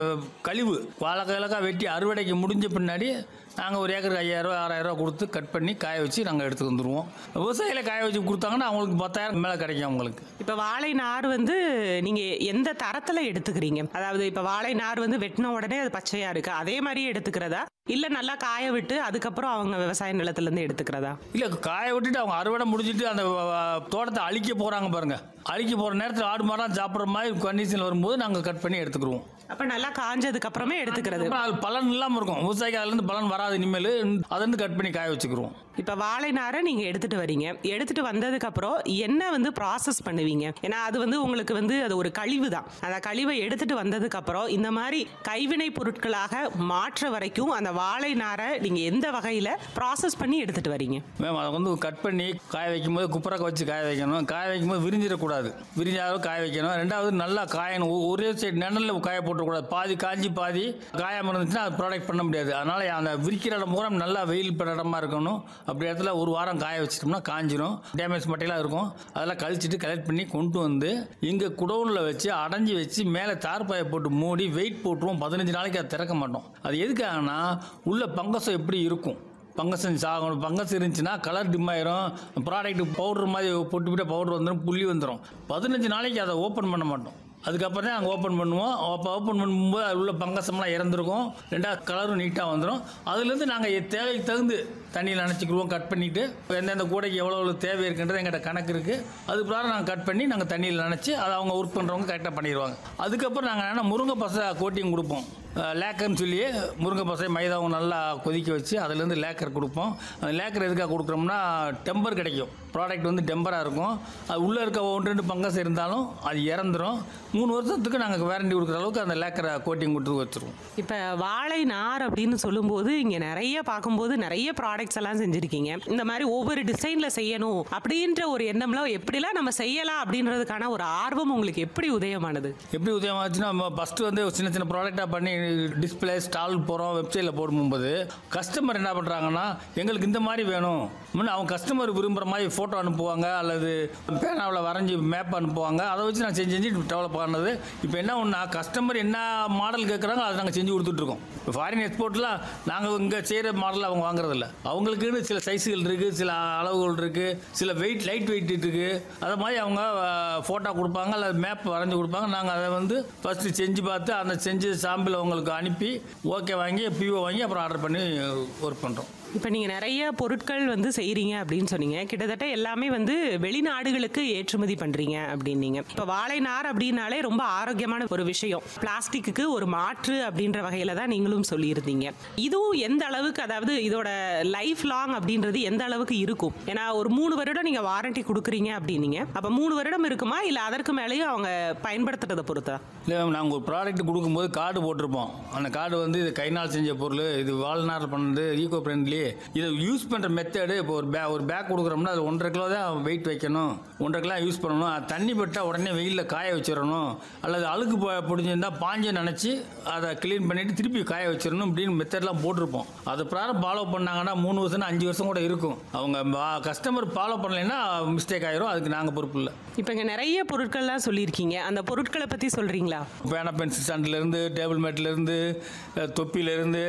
அஹ், கழிவு வாழைக்காய் வெட்டி அறுவடைக்கு முடிஞ்ச பின்னாடி நாங்கள் ஒரு ஏக்கருக்கு ஐயாயிரம் ஆறாயிரம் கொடுத்து கட் பண்ணி காய வச்சு நாங்கள் எடுத்துட்டு வந்துடுவோம் விவசாயிகளை காய வச்சு கொடுத்தாங்கன்னா அவங்களுக்கு பத்தாயிரம் மேலே கிடைக்கும் அவங்களுக்கு இப்ப வாழை நார் வந்து நீங்க எந்த தரத்துல எடுத்துக்கிறீங்க அதாவது இப்ப வாழை நார் வந்து வெட்டின உடனே அது பச்சையா இருக்கு அதே மாதிரியே எடுத்துக்கிறதா இல்ல நல்லா காய விட்டு அதுக்கப்புறம் அவங்க விவசாய நிலத்துல இருந்து எடுத்துக்கிறதா இல்லை காய விட்டுட்டு அவங்க அறுவடை முடிஞ்சிட்டு அந்த அஹ், தோட்டத்தை அழிக்க போகிறாங்க பாருங்க அழிக்க போகிற நேரத்தில் ஆடு மாடெல்லாம் சாப்பிட்ற மாதிரி கண்டிஷன் வரும்போது நாங்கள் கட் பண்ணி எடுத்துக்கிடுவோம் அப்ப நல்லா காஞ்சதுக்கு அப்புறமே எடுத்துக்கிறது அப்புறம் அது பலன் இல்லாமல் இருக்கும் விவசாயிக்கு அதுலேருந்து பலன் வராது இனிமேல் அதுலேருந்து கட் பண்ணி காய வச்சுக்கிருவோம் இப்ப வாழை நாரை நீங்க எடுத்துட்டு வரீங்க எடுத்துட்டு வந்ததுக்கு அப்புறம் என்ன வந்து ப்ராசஸ் பண்ணுவீங்க ஏன்னா அது வந்து உங்களுக்கு வந்து அது ஒரு கழிவு தான் அந்த கழிவை எடுத்துட்டு வந்ததுக்கு அப்புறம் இந்த மாதிரி கைவினை பொருட்களாக மாற்ற வரைக்கும் அந்த வாழை நாரை நீங்க எந்த வகையில ப்ராசஸ் பண்ணி எடுத்துட்டு வரீங்க மேம் அதை வந்து கட் பண்ணி காய வைக்கும் போது குப்பரக்க வச்சு காய வைக்கணும் காய வைக்கும் போது விரிஞ்சிடக்கூடாது விரிஞ்சாலும் காய வைக்கணும் ரெண்டாவது நல்லா காயணும் ஒ- ஒரே சைடு நிழலில் காய போட்டுறக்கூடாது பாதி காஞ்சி பாதி காயாம இருந்துச்சுன்னா அது ப்ராடக்ட் பண்ண முடியாது அதனால் அந்த விரிக்கிற இடம் பூரா நல்லா வெயில் படுற இடமா இருக்கணும் அப்படி இடத்துல ஒரு வாரம் காய வச்சிட்டோம்னா காஞ்சிரும் டேமேஜ் மட்டையெல்லாம் இருக்கும் அதெல்லாம் கழிச்சிட்டு கலெக்ட் பண்ணி கொண்டு வந்து இங்கே குடோனில் வச்சு அடைஞ்சி வச்சு மேலே தார்பாயை போட்டு மூடி வெயிட் போட்டுருவோம் பதினஞ்சு நாளைக்கு அதை திறக்க மாட்டோம் அது எதுக்காகனா உள்ள பங்கசம் எப்படி இருக்கும் பங்கசம் சாகணும் பங்கஸ் இருந்துச்சுன்னா கலர் டிம் ஆயிரும் ப்ராடக்ட் பவுடர் மாதிரி போட்டுவிட்டு பவுடர் வந்துடும் புள்ளி வந்துடும் பதினஞ்சு நாளைக்கு அதை ஓப்பன் பண்ண மாட்டோம் அதுக்கப்புறம் தான் நாங்கள் ஓப்பன் பண்ணுவோம் அப்போ ஓப்பன் பண்ணும்போது அது உள்ள பங்கசம்லாம் இறந்துருக்கும் ரெண்டாவது கலரும் நீட்டாக வந்துடும் அதுலேருந்து நாங்கள் தேவைக்கு தகுந்து தண்ணியில் நினச்சிக்கிடுவோம் கட் பண்ணிவிட்டு எந்தெந்த கூடைக்கு எவ்வளோ எவ்வளோ தேவை இருக்குன்றது எங்கிட்ட கணக்கு இருக்குது அது பிரகாரம் நாங்கள் கட் பண்ணி நாங்கள் தண்ணியில் நினச்சி அதை அவங்க ஒர்க் பண்ணுறவங்க கரெக்டாக பண்ணிடுவாங்க அதுக்கப்புறம் நாங்கள் என்ன முருங்கை பசை கோட்டிங் கொடுப்போம் லேக்கர்னு சொல்லி முருங்கை பசை மைதாவும் நல்லா கொதிக்க வச்சு அதுலேருந்து லேக்கர் கொடுப்போம் அந்த லேக்கர் எதுக்காக கொடுக்குறோம்னா டெம்பர் கிடைக்கும் ப்ராடக்ட் வந்து டெம்பராக இருக்கும் அது உள்ளே இருக்க ஒன்று ரெண்டு பங்கஸ் இருந்தாலும் அது இறந்துரும் மூணு வருஷத்துக்கு நாங்கள் வேரண்டி கொடுக்குற அளவுக்கு அந்த லேக்கரை கோட்டிங் கொடுத்து வச்சுருவோம் இப்ப வாழை நார் அப்படின்னு சொல்லும்போது இங்க நிறைய பார்க்கும்போது நிறைய ப்ராடக்ட்ஸ் எல்லாம் செஞ்சிருக்கீங்க இந்த மாதிரி ஒவ்வொரு டிசைன்ல செய்யணும் அப்படின்ற ஒரு எண்ணம்ல எப்படிலாம் நம்ம செய்யலாம் அப்படின்றதுக்கான ஒரு ஆர்வம் உங்களுக்கு எப்படி உதயமானது எப்படி உதயமாச்சுன்னா நம்ம ஃபஸ்ட்டு வந்து ஒரு சின்ன சின்ன ப்ராடக்டாக பண்ணி டிஸ்பிளே ஸ்டால் போகிறோம் வெப்சைட்டில் போடும்போது கஸ்டமர் என்ன பண்ணுறாங்கன்னா எங்களுக்கு இந்த மாதிரி வேணும் முன்ன அவங்க கஸ்டமர் விரும்புகிற மாதிரி ஃபோட்டோ அனுப்புவாங்க அல்லது பேனாவில் வரைஞ்சி மேப் அனுப்புவாங்க அதை வச்சு நான் செஞ்சு செஞ்சு டெவலப் பண்ணது இப்போ என்ன ஒன்றா கஸ்டமர் என்ன மாடல் கேட்குறாங்க அதை நாங்கள் செஞ்சு கொடுத்துட்ருக்கோம் இப்போ ஃபாரின் எக்ஸ்போர்ட்லாம் நாங்கள் இங்கே செய்கிற மாடல் அவங்க வாங்குறதில்ல அவங்களுக்குன்னு சில சைஸுகள் இருக்குது சில அளவுகள் இருக்குது சில வெயிட் லைட் வெயிட் இருக்குது அதை மாதிரி அவங்க ஃபோட்டோ கொடுப்பாங்க அல்லது மேப் வரைஞ்சி கொடுப்பாங்க நாங்கள் அதை வந்து ஃபஸ்ட்டு செஞ்சு பார்த்து அந்த செஞ்சு சாம்பிள் அவங்களுக்கு அனுப்பி ஓகே வாங்கி பிஓ வாங்கி அப்புறம் ஆர்டர் பண்ணி ஒர்க் பண்ணுறோம் இப்போ நீங்கள் நிறைய பொருட்கள் வந்து செய்கிறீங்க அப்படின்னு சொன்னீங்க கிட்டத்தட்ட எல்லாமே வந்து வெளிநாடுகளுக்கு ஏற்றுமதி பண்ணுறீங்க அப்படின்னீங்க இப்போ வாழை நார் அப்படின்னாலே ரொம்ப ஆரோக்கியமான ஒரு விஷயம் பிளாஸ்டிக்கு ஒரு மாற்று அப்படின்ற வகையில் தான் நீங்களும் சொல்லியிருந்தீங்க இதுவும் எந்த அளவுக்கு அதாவது இதோட லைஃப் லாங் அப்படின்றது எந்த அளவுக்கு இருக்கும் ஏன்னா ஒரு மூணு வருடம் நீங்கள் வாரண்டி கொடுக்குறீங்க அப்படின்னீங்க அப்போ மூணு வருடம் இருக்குமா இல்லை அதற்கு மேலேயும் அவங்க பயன்படுத்துறதை பொறுத்தா இல்லை நாங்கள் ஒரு ப்ராடக்ட் கொடுக்கும்போது கார்டு போட்டிருப்போம் அந்த கார்டு வந்து இது கைனால் செஞ்ச பொருள் இது வாழ்நாள் பண்ணது ஈகோ ஃப்ரெண்ட்லி இதை யூஸ் பண்ணுற மெத்தடு இப்போ ஒரு பே ஒரு பேக் கொடுக்குறோம்னா அது ஒன்றரை கிலோ தான் வெயிட் வைக்கணும் ஒன்றரை கிலோ யூஸ் பண்ணணும் அது தண்ணி பட்டால் உடனே வெயிலில் காய வச்சிடணும் அல்லது அழுக்கு ப- பிடிச்சிருந்தா பாஞ்சை நினச்சி அதை க்ளீன் பண்ணிட்டு திருப்பி காய வச்சிடணும் அப்படின்னு மெத்தட்லாம் போட்டிருப்போம் அது பிரகாரம் ஃபாலோ பண்ணாங்கன்னா மூணு வருஷம் அஞ்சு வருஷம் கூட இருக்கும் அவங்க கஸ்டமர் ஃபாலோ பண்ணலைன்னா மிஸ்டேக் ஆயிரும் அதுக்கு நாங்கள் பொறுப்பு இல்லை இப்போ இங்கே நிறைய பொருட்கள்லாம் சொல்லியிருக்கீங்க அந்த பொருட்களை பற்றி சொல்கிறீங்களா பேனா பென்சில் ஸ்டாண்ட்லேருந்து டேபிள் மேட்லேருந்து தொப்பிலேருந்து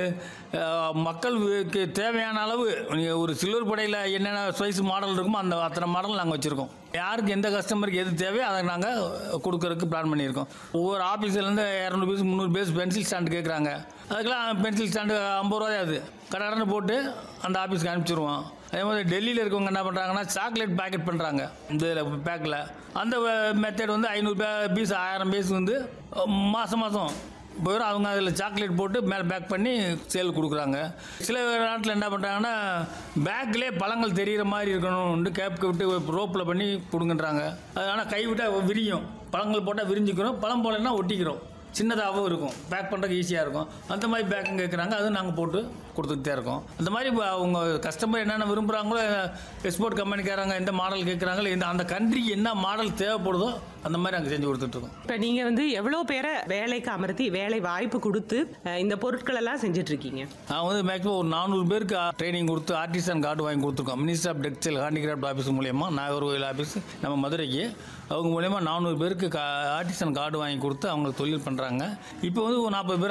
மக்களுக்கு தேவையான அளவு நீங்கள் ஒரு சில்வர் படையில் என்னென்ன சைஸ் மாடல் இருக்குமோ அந்த அத்தனை மாடல் நாங்கள் வச்சுருக்கோம் யாருக்கு எந்த கஸ்டமருக்கு எது தேவையோ அதை நாங்கள் கொடுக்கறதுக்கு பிளான் பண்ணியிருக்கோம் ஒவ்வொரு ஆஃபீஸ்லேருந்து இரநூறு பீஸ் முந்நூறு பீஸ் பென்சில் ஸ்டாண்டு கேட்குறாங்க அதுக்கெல்லாம் பென்சில் ஸ்டாண்டு ஐம்பது ரூபாய் அது கடற்கடன்னு போட்டு அந்த ஆஃபீஸ்க்கு அனுப்பிச்சிருவோம் அதே மாதிரி டெல்லியில் இருக்கவங்க என்ன பண்ணுறாங்கன்னா சாக்லேட் பேக்கெட் பண்ணுறாங்க இந்த பேக்கில் அந்த மெத்தட் வந்து ஐநூறு பீஸ் ஆயிரம் பீஸ் வந்து மாதம் மாதம் வெறும் அவங்க அதில் சாக்லேட் போட்டு மேலே பேக் பண்ணி சேல் கொடுக்குறாங்க சில நாட்டில் என்ன பண்ணுறாங்கன்னா பேக்லேயே பழங்கள் தெரிகிற மாதிரி இருக்கணும்னு கேப்க்கு விட்டு ரோப்பில் பண்ணி கொடுங்கன்றாங்க அது ஆனால் கை விட்டால் விரியும் பழங்கள் போட்டால் விரிஞ்சுக்கிறோம் பழம் போலன்னா ஒட்டிக்கிறோம் சின்னதாகவும் இருக்கும் பேக் பண்ணுறதுக்கு ஈஸியாக இருக்கும் அந்த மாதிரி பேக்கும் கேட்குறாங்க அதுவும் நாங்கள் போட்டு கொடுத்துட்டு தான் இருக்கோம் அந்த மாதிரி இப்போ அவங்க கஸ்டமர் என்னென்ன விரும்புகிறாங்களோ எக்ஸ்போர்ட் கம்பெனிக்காரங்க எந்த மாடல் கேட்குறாங்களோ இந்த அந்த கண்ட்ரிக்கு என்ன மாடல் தேவைப்படுதோ அந்த மாதிரி அங்கே செஞ்சு கொடுத்துட்ருக்கோம் இப்போ நீங்கள் வந்து எவ்வளோ பேரை வேலைக்கு அமர்த்தி வேலை வாய்ப்பு கொடுத்து அஹ், இந்த பொருட்கள் எல்லாம் செஞ்சுட்டு இருக்கீங்க நான் வந்து மேக்ஸிமம் ஒரு நானூறு பேருக்கு ட்ரைனிங் கொடுத்து ஆர்டிசன் கார்டு வாங்கி கொடுத்துருக்கோம் minister of textile handicraft office மூலயமா நாகர்கோவில் ஆஃபீஸ் நம்ம மதுரைக்கு அவங்க மூலயமா நானூறு பேருக்கு ஆர்டிசன் கார்டு வாங்கி கொடுத்து அவங்களுக்கு தொழில் பண்ணுறாங்க இப்போ வந்து ஒரு நாற்பது பேர்